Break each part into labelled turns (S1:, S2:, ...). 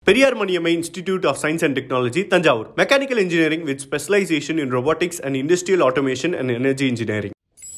S1: Periyar Maniammai Institute of Science and Technology Thanjavur mechanical engineering with specialisation in robotics and industrial automation and energy engineering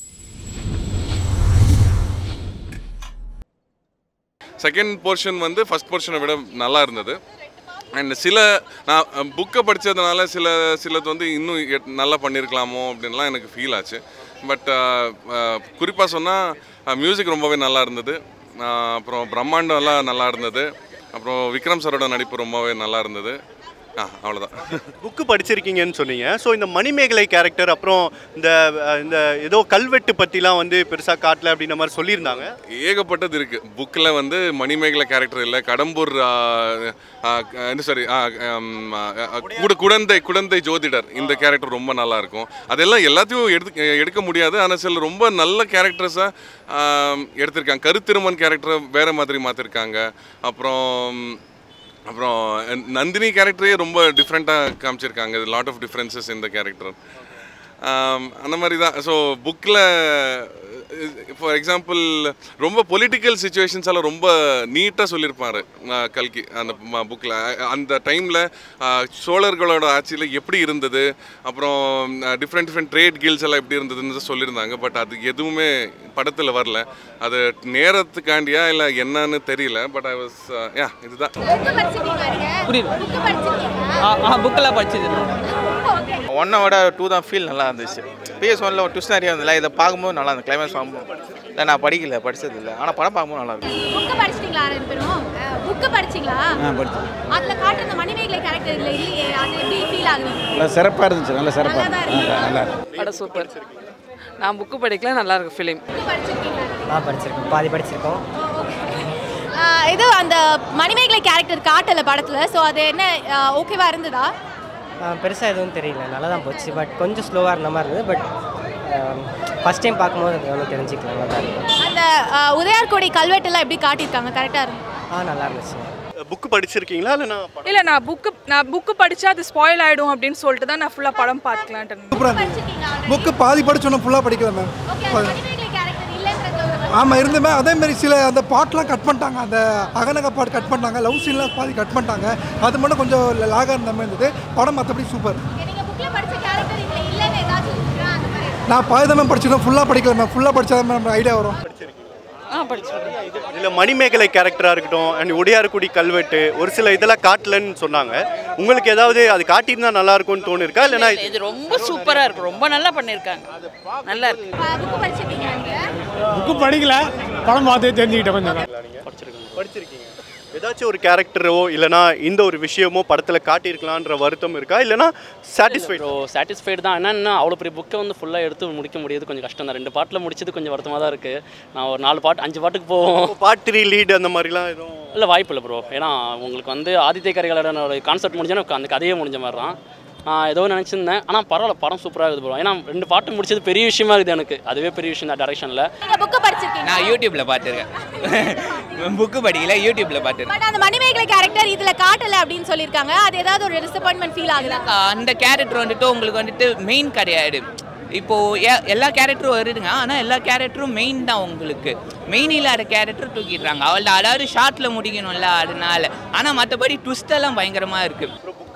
S2: second portion வந்து first போர்ஷனை விட நல்லா இருந்தது and சில நான் புக்கை படித்ததுனால சில சிலது வந்து இன்னும் எ- நல்லா பண்ணியிருக்கலாமோ அப்படின்லாம் எனக்கு ஃபீல் ஆச்சு பட் குறிப்பாக சொன்னால் மியூசிக் ரொம்பவே நல்லா இருந்தது ஆஹ் அப்புறம் பிரம்மாண்டம் எல்லாம் நல்லா இருந்தது அப்புறம் விக்ரம் சரோட நடிப்பு ரொம்பவே நல்லா இருந்தது ஆ அவ்வளோதான்
S1: புக்கு படிச்சிருக்கீங்கன்னு சொன்னீங்க ஸோ இந்த மணிமேகலை கேரக்டர் அப்புறம் இந்த அஹ், இந்த ஏதோ கல்வெட்டு பற்றிலாம் வந்து பெருசாக காட்டல அப்படின்ற மாதிரி சொல்லியிருந்தாங்க
S2: ஏகப்பட்டது இருக்கு புக்கில் வந்து மணிமேகலை கேரக்டர் இல்லை கடம்பூர் ஆ, ஆ, என்ன சாரி குட குடந்தை குடந்தை ஜோதிடர் இந்த கேரக்டர் ரொம்ப நல்லா இருக்கும் அதெல்லாம் எல்லாத்தையும் எடுத்து எடுக்க முடியாது ஆனால் சில ரொம்ப நல்ல கேரக்டர்ஸாக எடுத்திருக்காங்க கருத்திருமன் கேரக்டரை வேற மாதிரி மாற்றிருக்காங்க அப்புறம் அப்புறம் நந்தினி கேரக்டரே ரொம்ப டிஃப்ரெண்ட்டாக காமிச்சிருக்காங்க லாட் ஆஃப் டிஃப்ரென்சஸ் இந்த கேரக்டர் அந்த மாதிரி தான் ஸோ புக்கில் ஃபார் எக்ஸாம்பிள் ரொம்ப பொலிட்டிக்கல் சுச்சுவேஷன்ஸ் எல்லாம் ரொம்ப நீட்டாக சொல்லியிருப்பாரு அஹ், கல்கி அந்த புக்கில் அந்த டைமில் சோழர்களோட ஆட்சியில் எப்படி இருந்தது அப்புறம் டிஃப்ரெண்ட் டிஃப்ரெண்ட் ட்ரேட் கில்ஸ் எல்லாம் எப்படி இருந்ததுன்னு சொல்லியிருந்தாங்க பட் அது எதுவுமே படத்தில் வரல அது நேரத்துக்காண்டியா இல்லை என்னன்னு தெரியல பட் ஐ வாஸ் யா இதுதான்
S3: புக்கு படிச்சிருக்கீங்களா நீங்க?
S4: புரியுது.
S3: புக்கு படிச்சிருக்கீங்களா?
S4: ஆ ஆ புக்கெல்லாம் படிச்சது
S3: Okay.
S5: ஒன்னை விட டூ தான் ஃபீல் நல்லா இருந்துச்சு பிஎஸ் ஒன்ல ஒரு ட்விஸ்ட் நிறைய இருந்ததுல இதை பார்க்கும்போது நல்லா இருந்தது கிளைமேக்ஸ் பார்க்கும்போது இல்லை நான் படிக்கல படிச்சது இல்லை ஆனால் படம் பார்க்கும்போது நல்லா இருக்கும்
S3: புக்கு படிச்சிட்டீங்களா ரெண்டு பேரும் புக்கு படிச்சிங்களா அதுல காட்டுற அந்த மணிமேகலை கேரக்டர் இல்ல இல்லையே அது எப்படி ஃபீல் ஆகுது
S6: நல்லா சிறப்பாக இருந்துச்சு நல்ல சிறப்பாக
S3: நல்லா தான்
S6: இருந்துச்சு
S3: இருக்கு.
S6: நல்லா இருக்கு
S7: படம் சூப்பர் நான் புக்கு படிக்கல நல்லா இருக்கு ஃபிலிம்
S3: புக்கு படிச்சிருக்கீங்களா
S8: ஆ படிச்சிருக்கோம் பாதி படிச்சிருக்கோம்
S3: ஆஹ் இது அந்த மணிமேகலை கேரக்டர் காட்டல படத்துல ஸோ அது என்ன ஓகேவா இருந்ததா
S8: பெருசாக எதுவும் தெரியல நல்லா தான் போச்சு பட் கொஞ்சம் ஸ்லோவாக இருந்த மாதிரி இருந்தது பட் ஃபஸ்ட் டைம் பார்க்கும்போது அது ஒன்றும் தெரிஞ்சுக்கலாம் நல்லா தான் இருக்கும்
S3: அந்த ஆஹ் உதயார்கோடி கல்வெட்டுலாம் எப்படி காட்டியிருக்காங்க கரெக்டா இருக்கு
S8: ஆ நல்லா இருந்துச்சு
S1: புக்கு படிச்சிருக்கீங்களா இல்லைனா
S7: இல்லை நான் புக்கு நான் புக்கு படித்தா அது ஸ்பாயில் ஆகிடும் அப்படின்னு சொல்லிட்டு தான் நான் ஃபுல்லாக படம் பார்க்கலான்ட்டு
S3: படிச்சிருக்கீங்களா
S9: புக்கு பாதி படிச்சோன்னா ஃபுல்லாக படிக்கல மேம்
S3: ஓகே மணிமேகலை கேரக்டர் இல்லைன்றது ஒரு
S9: ஆமாம் இருந்து மேம் அதே மாதிரி சில அந்த பாட்டெலாம் கட் பண்ணிட்டாங்க அந்த அகநக பாட்டு கட் பண்ணிட்டாங்க லவ் சீன்லாம் பாதி கட் பண்ணிட்டாங்க அது மட்டும் கொஞ்சம் லாகாக இருந்த மாதிரி இருந்தது படம் மற்றபடி சூப்பர்
S3: Okay, நீங்க புக்ல படிச்ச கேரக்டர் இதுல இல்லைன்னு ஏதாச்சும் இருக்கா அந்த மாதிரி
S9: நான் பாதி தான் மேம் படிச்சிருக்கேன் ஃபுல்லாக படிக்கல மேம் ஃபுல்லாக படித்தா தான் மேம் ஐடியா வரும்
S7: ஆ படிச்சிருக்கேன்
S1: இதில் மணிமேகலை கேரக்டராக இருக்கட்டும் அண்ட் உடையார்குடி கல்வெட்டு ஒரு சில இதெல்லாம் காட்டலன்னு சொன்னாங்க உங்களுக்கு ஏதாவது அது காட்டியிருந்தா நல்லா இருக்கும்னு தோணிருக்கா இல்லைனா
S7: இது ரொம்ப சூப்பராக இருக்கு ரொம்ப நல்லா பண்ணியிருக்காங்க நல்லா இருக்கு
S3: புக்கு படிச்சிருக்கீங்க நீங்க
S6: புக்கு படிக்கல படம் பார்த்து தெரிஞ்சுக்கிட்டேன் கொஞ்சம்
S1: படிச்சிருக்கீங்க ஏதாச்சும் ஒரு கேரக்டரோ இல்லைனா இந்த ஒரு விஷயமோ படத்தில் காட்டியிருக்கலான்ற வருத்தம் இருக்கா இல்லைனா சாட்டிஸ்ஃபைட்
S10: ப்ரோ சாட்டிஸ்ஃபைடு தான் என்னன்னா அவ்வளோ பெரிய புக்கை வந்து ஃபுல்லாக எடுத்து முடிக்க முடியாது கொஞ்சம் கஷ்டம் தான் ரெண்டு பாட்டில் முடிச்சது கொஞ்சம் வருத்தமாக தான் இருக்குது நான் ஒரு நாலு பாட்டு அஞ்சு பாட்டுக்கு போவோம்
S1: பார்ட் த்ரீ லீட் அந்த மாதிரிலாம் எதுவும்
S10: இல்லை வாய்ப்பு இல்லை ப்ரோ ஏன்னா உங்களுக்கு வந்து ஆதித்ய கரிகாலனோட கான்செப்ட் முடிஞ்சோன்னா அந்த கதையே முடிஞ்ச மாதிரி தான் நான் ஏதோ நினச்சிருந்தேன் ஆனால் பரவாயில்ல படம் சூப்பராக இருக்குது ப்ரோ ஏன்னா ரெண்டு பாட்டு முடிச்சது பெரிய விஷயமா இருக்குது எனக்கு அதுவே பெரிய விஷயம் தான் டேரக்ஷனில்
S3: நீங்க புக்கு படிச்சிருக்கீங்க
S5: நான் யூடியூப்ல பார்த்துருக்கேன் புக்கு படிக்கல யூடியூப்ல பார்த்துருக்கேன்
S3: பட் அந்த மணிமேகலை கேரக்டர் இதுல காட்டல அப்படின்னு சொல்லியிருக்காங்க அது ஏதாவது ஒரு டிசப்பாயின்மெண்ட் ஃபீல் ஆகுதா
S5: அந்த கேரக்டர் வந்துட்டு உங்களுக்கு வந்துட்டு மெயின் கிடையாது இப்போ எ- எல்லா கேரக்டரும் வருதுங்க ஆனால் எல்லா கேரக்டரும் மெயின் தான் உங்களுக்கு மெயின் இல்லாத கேரக்டர் தூக்கிடுறாங்க அவள்ட அதாவது ஷார்ட்ல முடிக்கணும்ல அதனால ஆனால் மற்றபடி ட்விஸ்ட் எல்லாம் பயங்கரமா இருக்கு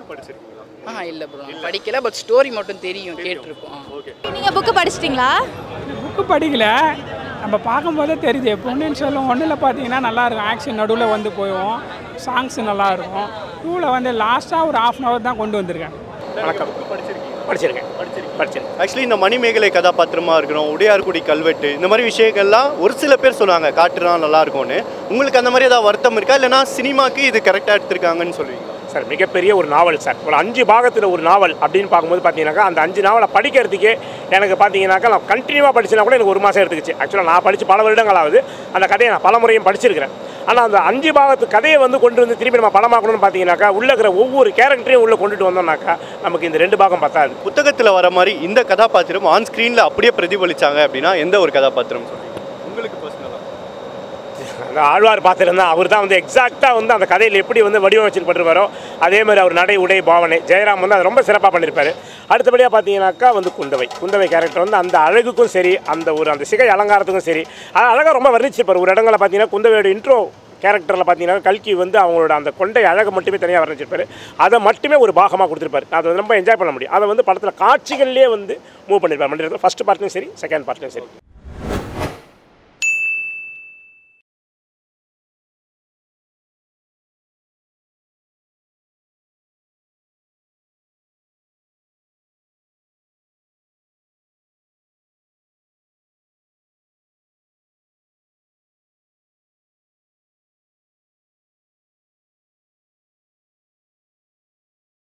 S7: ஆ இல்லை ப்ரோ படிக்கல பட் ஸ்டோரி மட்டும் தெரியும் கேட்டிருக்கோம்
S3: நீங்க புக்கு படிச்சிட்டீங்களா
S6: புக்கு படிக்கல நம்ம பார்க்கும்போதே தெரியுது பொன்னியின் செல்வம் ஒன்றில் பார்த்தீங்கன்னா நல்லா இருக்கும் ஆக்ஷன் நடுவில் வந்து போயிடும் சாங்ஸ் நல்லா இருக்கும் டூவில் வந்து லாஸ்ட்டாக ஒரு ஆஃப் அன் ஹவர் தான் கொண்டு வந்திருக்கேன்
S11: வணக்கம் படிச்சிருக்கேன் படிச்சிருக்கேன்
S1: ஆக்சுவலி இந்த மணிமேகலை கதாபாத்திரமா இருக்கணும் உடையார்குடி கல்வெட்டு இந்த மாதிரி விஷயங்கள்லாம் ஒரு சில பேர் சொல்லுவாங்க காட்டுனா நல்லா இருக்கும்னு உங்களுக்கு அந்த மாதிரி ஏதாவது வருத்தம் இருக்கா இல்லைனா சினிமாக்கு இது கரெக்டாக எடுத்திருக்காங்கன்னு சொல்லுவீங்க
S11: சார் மிகப்பெரிய ஒரு நாவல் சார் ஒரு அஞ்சு பாகத்தில் ஒரு நாவல் அப்படின்னு பார்க்கும்போது பார்த்தீங்கன்னாக்கா அந்த அஞ்சு நாவலை படிக்கிறதுக்கே எனக்கு பார்த்தீங்கன்னாக்கா நான் கண்டினியூவாக படிச்சுனா கூட எனக்கு ஒரு மாதம் எடுத்துக்கிச்சு ஆக்சுவலாக நான் படித்து பல வருடங்கள் ஆகுது அந்த கதையை நான் பல முறையும் படிச்சிருக்கிறேன் ஆனால் அந்த அஞ்சு பாகத்து கதையை வந்து கொண்டு வந்து திருப்பி நம்ம படமாக்கணும்னு பார்த்தீங்கன்னாக்கா உள்ள இருக்கிற ஒவ்வொரு கேரக்டரையும் உள்ளே கொண்டுட்டு வந்தோம்னாக்கா நமக்கு இந்த ரெண்டு பாகம் பத்தாது
S1: புத்தகத்தில் வர மாதிரி இந்த கதாபாத்திரம் ஆன் ஸ்க்ரீனில் அப்படியே பிரதிபலிச்சாங்க அப்படின்னா எந்த ஒரு கதாபாத்திரம் சொல்லுவீங்க உங்களுக்கு பர்சனலாக
S11: அந்த ஆழ்வார் பார்த்துருந்தா அவர் தான் வந்து எக்ஸாக்டாக வந்து அந்த கதையில் எப்படி வந்து வடிவமைச்சிருப்பட்டிருப்பாரோ அதே மாதிரி அவர் நடை உடை பாவனை ஜெயராம் வந்து அதை ரொம்ப சிறப்பாக பண்ணியிருப்பாரு அடுத்தபடியாக பார்த்தீங்கன்னாக்கா வந்து குந்தவை குந்தவை கேரக்டர் வந்து அந்த அழகுக்கும் சரி அந்த ஒரு அந்த சிகை அலங்காரத்துக்கும் சரி அது அழகாக ரொம்ப வர்ணிச்சிருப்பார் ஒரு இடங்களில் பார்த்தீங்கன்னா குந்தவையோட இன்ட்ரோ கேரக்டரில் பார்த்தீங்கன்னா கல்கி வந்து அவங்களோட அந்த கொண்டை அழகை மட்டுமே தனியாக வர்ணிச்சிருப்பாரு அதை மட்டுமே ஒரு பாகமாக கொடுத்துருப்பாரு அதை வந்து ரொம்ப என்ஜாய் பண்ண முடியும் அதை வந்து படத்தில் காட்சிகள்லேயே வந்து மூவ் பண்ணியிருப்பார் மண்டியத்தில் ஃபஸ்ட் பார்ட்லையும் சரி செகண்ட் பார்ட்லையும் சரி